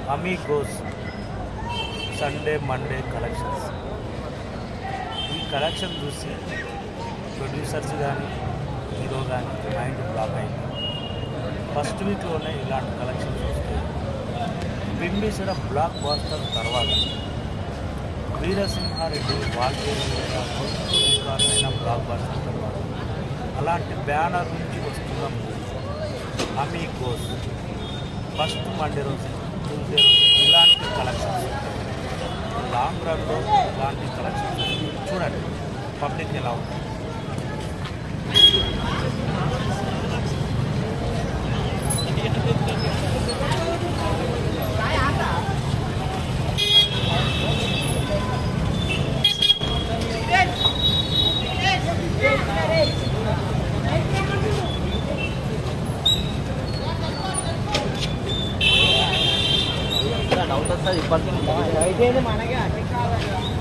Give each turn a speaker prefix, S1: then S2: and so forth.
S1: Amigos Sunday Monday collections ఈ collection చూసి producers కానీ హీరో కానీ మైండ్ బ్లాక్ అయింది ఫస్ట్ వీక్లోనే ఇలాంటి కలెక్షన్స్ వస్తాయి బింబిసర బ్లాక్ బాస్టర్ తర్వాత వీరసింహారెడ్డి వాల్తేరు శ్రీకారులైన బ్లాక్ బాస్టర్ తర్వాత అలాంటి బ్యానర్ నుంచి వస్తున్న అమీ గోస్ ఫస్ట్ మండే రోజు ట్యూస్డే రోజు ఇలాంటి కలెక్షన్స్ లాంగ్ రన్లో ఇలాంటి కలెక్షన్స్ చూడండి పబ్లిక్ ఎలా ఉంటుంది
S2: డౌట్ వస్తుంది ఇప్పటికీ
S3: అయితే మనకి అన్ని కావాలి